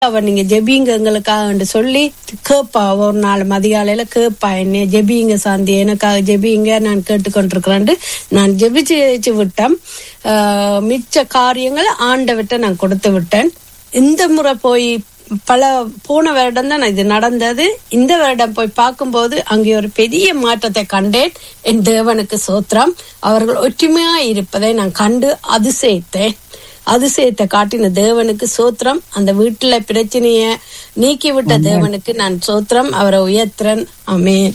அவ நீங்க ஜெபிங்க எங்களுக்காக சொல்லி கேப்பா ஒரு நாள் மதியாலையில கேப்பா என்ன ஜெபிங்க சாந்தி எனக்காக ஜெபிங்க நான் கேட்டுக்கொண்டிருக்கிறேன் நான் ஜெபிச்சு ஜெபிச்சு விட்டேன் ஆஹ் மிச்ச காரியங்களை ஆண்டவிட்ட நான் கொடுத்து விட்டேன் இந்த முறை போய் பல போன வருடம் தான் இது நடந்தது இந்த வருடம் போய் பார்க்கும்போது அங்கே ஒரு பெரிய மாற்றத்தை கண்டேன் என் தேவனுக்கு சோத்திரம் அவர்கள் ஒற்றுமையா இருப்பதை நான் கண்டு அதிசயித்தேன் அதிசயத்தை காட்டின தேவனுக்கு சோத்திரம் அந்த வீட்டுல பிரச்சனைய நீக்கி விட்ட தேவனுக்கு நான் சோத்திரம் அவரை உயர்த்துறேன் ஆமென்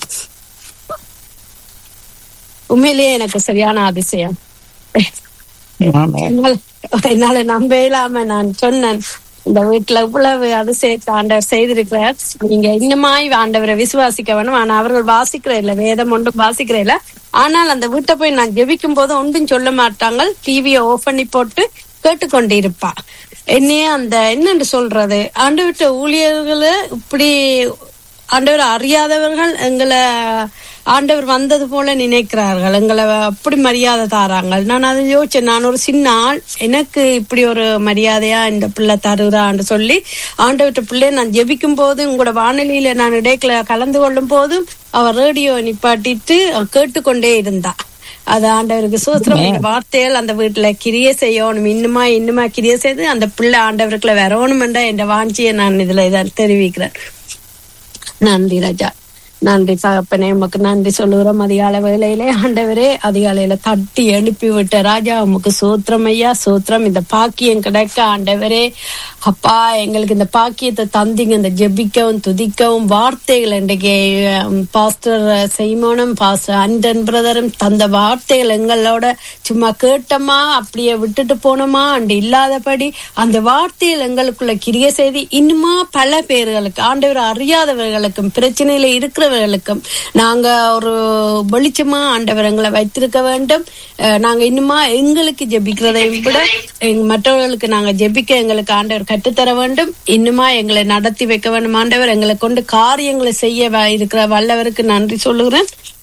உண்மையிலேயே எனக்கு சரியான அதிசயம் ஆமென். என்னால- என்னால நம்ப இல்லாம நான் சொன்னேன் இந்த வீட்டுல இவ்வளவு அதிசயத்தை ஆண்டவர் செய்திருக்கிறார் நீங்க இன்னுமாய் ஆண்டவரை விசுவாசிக்க வேணும் ஆனா அவர்கள் வாசிக்கிற இல்ல வேதம் ஒன்றும் வாசிக்கிற இல்ல ஆனால் அந்த வீட்டை போய் நான் ஜெபிக்கும் போது ஒன்றும் சொல்ல மாட்டாங்க டிவியை ஆஃப் பண்ணி போட்டு கேட்டுக்கொண்டு இருப்பா என்னையே அந்த என்னன்னு சொல்றது ஆண்டவர்கிட்ட ஊழியர்களை இப்படி ஆண்டவர் அறியாதவர்கள் எங்களை ஆண்டவர் வந்தது போல நினைக்கிறார்கள் எங்களை அப்படி மரியாதை தாராங்க நான் அதை யோசிச்சேன் நான் ஒரு சின்ன ஆள் எனக்கு இப்படி ஒரு மரியாதையா இந்த பிள்ளை தருகிறான்னு சொல்லி ஆண்டவர்கிட்ட பிள்ளை நான் ஜெபிக்கும் போது உங்களோட வானொலியில நான் இடைக்கல கலந்து கொள்ளும் போதும் அவர் ரேடியோ நிப்பாட்டிட்டு கேட்டுக்கொண்டே இருந்தா அது ஆண்டவருக்கு சூத்திரம் இந்த வார்த்தைகள் அந்த வீட்டுல கிரிய செய்யணும் இன்னுமா இன்னுமா கிரிய செய்து அந்த பிள்ளை ஆண்டவருக்குள்ள வரணும் என்ற என்ற வாஞ்சியை நான் இதுல இதான் தெரிவிக்கிறேன் நன்றி ராஜா நன்றி தகப்பனே உமக்கு நன்றி சொல்லுகிறோம் அதிகாலை வேளையிலே ஆண்டவரே அதிகாலையில தட்டி எழுப்பி விட்ட ராஜா உமக்கு சூத்திரம் ஐயா சூத்திரம் இந்த பாக்கியம் கிடைக்க ஆண்டவரே அப்பா எங்களுக்கு இந்த பாக்கியத்தை தந்தீங்க இந்த ஜெபிக்கவும் துதிக்கவும் வார்த்தைகள் இன்றைக்கு உம், பாஸ்டர் செய்மோனும் பாஸ்டர் அண்டன் பிரதரும் தந்த வார்த்தைகள் எங்களோட சும்மா கேட்டோமா அப்படியே விட்டுட்டு போனோமா அண்டு இல்லாதபடி அந்த வார்த்தைகள் எங்களுக்குள்ள கிரிய செய்தி இன்னுமா பல பேர்களுக்கு ஆண்டவர் அறியாதவர்களுக்கும் பிரச்சனையில இருக்கிறவர்களுக்கும் நாங்க ஒரு வெளிச்சமா ஆண்டவர் எங்களை வைத்திருக்க வேண்டும் அஹ் நாங்க இன்னுமா எங்களுக்கு ஜெபிக்கிறதை விட எங்க- மற்றவர்களுக்கு நாங்க ஜெபிக்க எங்களுக்கு ஆண்டவர் கற்றுத்தர வேண்டும் இன்னுமா எங்களை நடத்தி வைக்க வேண்டும் ஆண்டவர் எங்களை கொண்டு காரியங்களை செய்ய வ- இருக்கிற வல்லவருக்கு நன்றி சொல்லுகிறேன்